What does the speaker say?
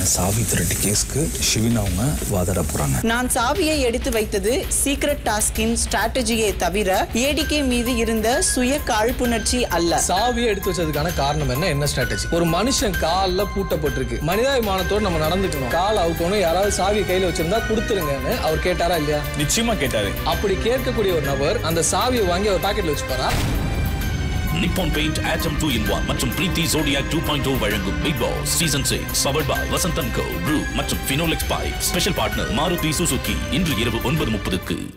சாவி திருட்டு கேஸ்க்கு ஷிவின் அவங்க வாதாட போறாங்க நான் சாவியை எடுத்து வைத்தது சீக்ரெட் டாஸ்கின் ஸ்ட்ராட்டஜியை தவிர ஏடிகே மீது இருந்த சுய காழ்ப்புணர்ச்சி அல்ல சாவியை எடுத்து வச்சதுக்கான காரணம் என்ன என்ன ஸ்ட்ராட்டஜி ஒரு மனுஷன் கால்ல பூட்டப்பட்டிருக்கு மனிதாபிமானத்தோடு நம்ம நடந்துக்கணும் கால் அவுக்கணும் யாராவது சாவியை கையில வச்சிருந்தா கொடுத்துருங்கன்னு அவர் கேட்டாரா இல்லையா நிச்சயமா கேட்டாரு அப்படி கேட்கக்கூடிய ஒரு நபர் அந்த சாவியை வாங்கி அவர் பாக்கெட்ல வச்சுப்பாரா நிப்பான் பெயிண்ட் ஆட்டம் டூ இன் ஒன் மற்றும் Preethi zodiac two point two வழங்கும் Bigg Boss season six power பாய் வசந்தன் கோ ப்ரூ மற்றும் Finolex pipe special partner Maruti Suzuki இன்று இரவு ஒன்பது முப்பதுக்கு